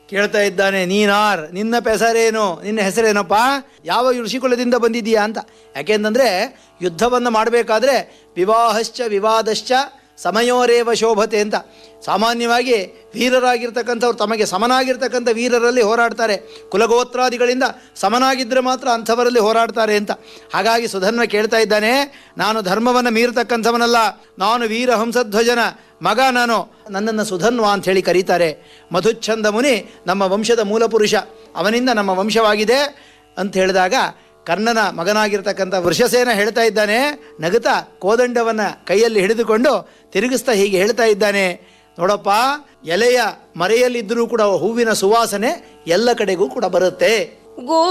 ಕೇಳ್ತಾ ಇದ್ದಾನೆ ನೀನಾರ್ ನಿನ್ನ ಪೆಸರೇನು ನಿನ್ನ ಹೆಸರೇನಪ್ಪ ಯಾವ ಋಷಿಕುಲದಿಂದ ಬಂದಿದೀಯಾ ಅಂತ ಯಾಕೆಂತಂದರೆ ಯುದ್ಧವನ್ನು ಮಾಡಬೇಕಾದ್ರೆ ವಿವಾಹಶ್ಚ ವಿವಾದಶ್ಚ ಸಮಯೋರೇವ ಶೋಭತೆ ಅಂತ ಸಾಮಾನ್ಯವಾಗಿ ವೀರರಾಗಿರ್ತಕ್ಕಂಥವ್ರು ತಮಗೆ ಸಮನಾಗಿರ್ತಕ್ಕಂಥ ವೀರರಲ್ಲಿ ಹೋರಾಡ್ತಾರೆ ಕುಲಗೋತ್ರಾದಿಗಳಿಂದ ಸಮನಾಗಿದ್ದರೆ ಮಾತ್ರ ಅಂಥವರಲ್ಲಿ ಹೋರಾಡ್ತಾರೆ ಅಂತ ಹಾಗಾಗಿ ಸುಧನ್ವ ಕೇಳ್ತಾ ಇದ್ದಾನೆ ನಾನು ಧರ್ಮವನ್ನು ಮೀರತಕ್ಕಂಥವನಲ್ಲ ನಾನು ವೀರ ಹಂಸಧ್ವಜನ ಮಗ ನಾನು ನನ್ನನ್ನು ಸುಧನ್ವ ಅಂತ ಹೇಳಿ ಕರೀತಾರೆ ಮಧುಚ್ಛಂದ ಮುನಿ ನಮ್ಮ ವಂಶದ ಮೂಲ ಪುರುಷ ಅವನಿಂದ ನಮ್ಮ ವಂಶವಾಗಿದೆ ಅಂತ ಹೇಳಿದಾಗ ಕರ್ಣನ ಮಗನಾಗಿರ್ತಕ್ಕಂಥ ವೃಷಸೇನ ಹೇಳ್ತಾ ಇದ್ದಾನೆ ನಗುತ್ತಾ ಕೋದಂಡವನ್ನು ಕೈಯಲ್ಲಿ ಹಿಡಿದುಕೊಂಡು ತಿರುಗಿಸ್ತಾ ಹೀಗೆ ಹೇಳ್ತಾ ಇದ್ದಾನೆ ನೋಡಪ್ಪ ಎಲೆಯ ಮರೆಯಲ್ಲಿದ್ದರೂ ಕೂಡ ಹೂವಿನ ಸುವಾಸನೆ ಎಲ್ಲ ಕಡೆಗೂ ಕೂಡ ಬರುತ್ತೆ ಗೋ